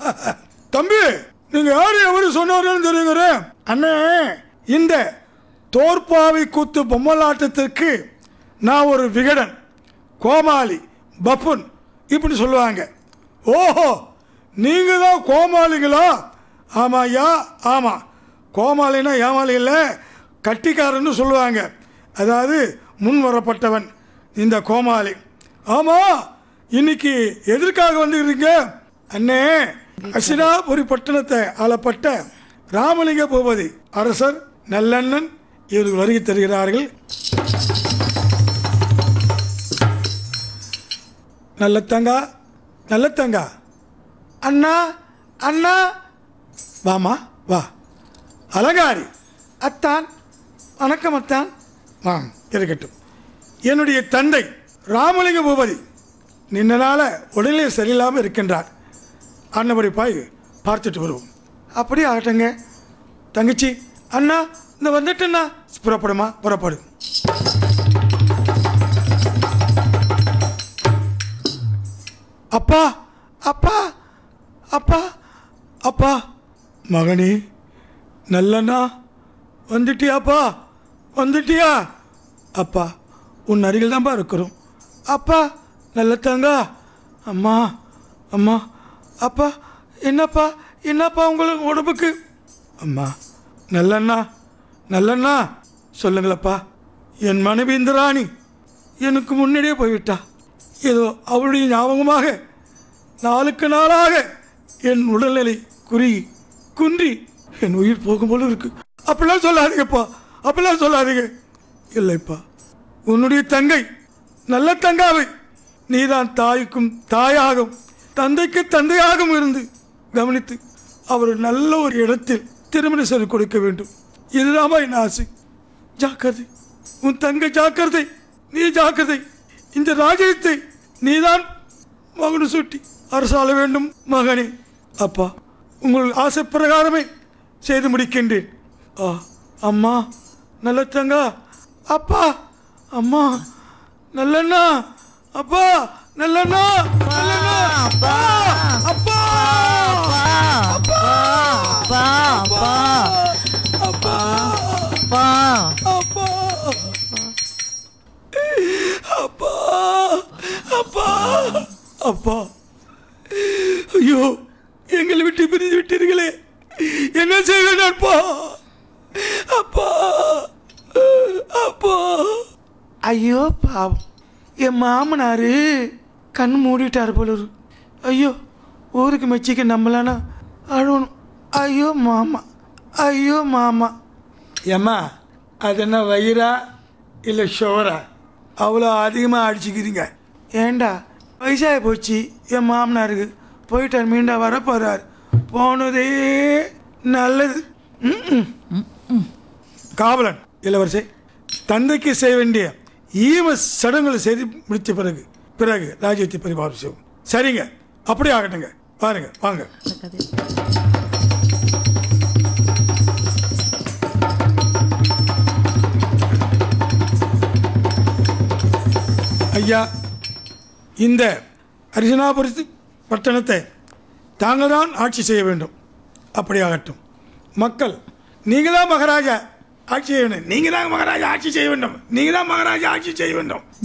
தம்பி நீங்க யாரு எவரு சொன்னாருன்னு தெரியுங்கிற அண்ணே இந்த தோற்பாவை கூத்து பொம்மலாட்டத்திற்கு நான் ஒரு விகடன் கோமாளி பப்புன் இப்படி சொல்லுவாங்க ஓஹோ நீங்க தான் கோமாளிகளா ஆமா ஐயா ஆமாம் கோமாளினா ஏமாளி இல்லை கட்டிக்காரன்னு சொல்லுவாங்க அதாவது முன் வரப்பட்டவன் இந்த கோமாளி ஆமா இன்னைக்கு எதற்காக வந்துக்கிறீங்க அண்ணே அசினாபுரி பட்டணத்தை ஆளப்பட்ட ராமலிங்க பூபதி அரசர் நல்லண்ணன் இவர்கள் வருகை தருகிறார்கள் நல்லத்தங்கா நல்லத்தங்கா அண்ணா அண்ணா வாமா வா அலங்காரி அத்தான் வணக்கம் அத்தான் வா இருக்கட்டும் என்னுடைய தந்தை ராமலிங்க பூபதி நின்ன நாள உடல்நிலை சரியில்லாமல் இருக்கின்றார் அன்னபடி பாய் பார்த்துட்டு வருவோம் அப்படியே ஆகட்டுங்க தங்கச்சி அண்ணா இந்த வந்துட்டேண்ணா புறப்படுமா புறப்படு அப்பா அப்பா அப்பா அப்பா மகனே நல்லண்ணா வந்துட்டியாப்பா வந்துட்டியா அப்பா உன் அருகில் தான்ப்பா இருக்கிறோம் அப்பா நல்ல தங்கா அம்மா அம்மா அப்பா என்னப்பா என்னப்பா உங்களுக்கு உடம்புக்கு அம்மா நல்லண்ணா நல்லண்ணா சொல்லுங்களப்பா என் மனைவி இந்த ராணி எனக்கு முன்னாடியே போய்விட்டா ஏதோ அவளுடைய ஞாபகமாக நாளுக்கு நாளாக என் உடல்நிலை குறுகி குன்றி என் உயிர் போகும் போல இருக்கு அப்படிலாம் சொல்லாதீங்கப்பா அப்படிலாம் சொல்லாதீங்க இல்லைப்பா உன்னுடைய தங்கை நல்ல தங்காவை நீதான் தாய்க்கும் தாயாகும் தந்தைக்கு தந்தையாகவும் இருந்து கவனித்து அவர் நல்ல ஒரு இடத்தில் திருமணம் செய்து கொடுக்க வேண்டும் இதுதாம்மா என் ஆசை ஜாக்கிரதை உன் தங்கை ஜாக்கிரதை நீ ஜாக்கிரதை இந்த ராஜ்யத்தை நீதான் மகனு சுட்டி அரசாள வேண்டும் மகனே அப்பா உங்கள் ஆசை பிரகாரமே செய்து முடிக்கின்றேன் ஆ அம்மா நல்ல தங்கா அப்பா அம்மா நல்லண்ணா அப்பா நல்லண்ணா நல்லண்ணா அப்பா அப்பா அப்பா அப்பா அப்பா அப்பா அப்பா அப்பா அப்பா அப்பா ஐயோ எங்களை விட்டு பிரிந்து விட்டீர்களே என்ன செய்வேன் அப்பா அப்பா அப்பா ஐயோ பாவம் என் மாமனாரு கண் மூடிட்டார் போல இருக்கு. ஐயோ ஊருக்கு மெச்சிக்க நம்மளானா அழுவணும் ஐயோ மாமா ஐயோ மாமா ஏம்மா அது என்ன வயிறா இல்லை ஷுவரா அவ்வளோ அதிகமாக அடிச்சுக்கிறீங்க ஏண்டா வயசாகி போச்சு என் மாமனாருக்கு போயிட்டார் மீண்டா வர போகிறார் போனதே நல்லது ம்ம். காவலன் இளவரசே தந்தைக்கு செய்ய வேண்டிய ஈம சடங்குகளை செய்து முடித்த பிறகு பிறகு ராஜ்யத்தை பரிபாலம் செய்வோம் சரிங்க அப்படியே ஆகட்டுங்க பாருங்க வாங்க ஐயா இந்த அரிசனாபுரி பட்டணத்தை தாங்கள் தான் ஆட்சி செய்ய வேண்டும் அப்படி ஆகட்டும் மக்கள் நீங்கள் தான் மகாராஜா ஆட்சி செய்ய வேண்டும் நீங்கள் தான் மகாராஜா ஆட்சி செய்ய வேண்டும் நீங்கள் தான் மகாராஜா ஆட்சி செய்ய வேண்டும்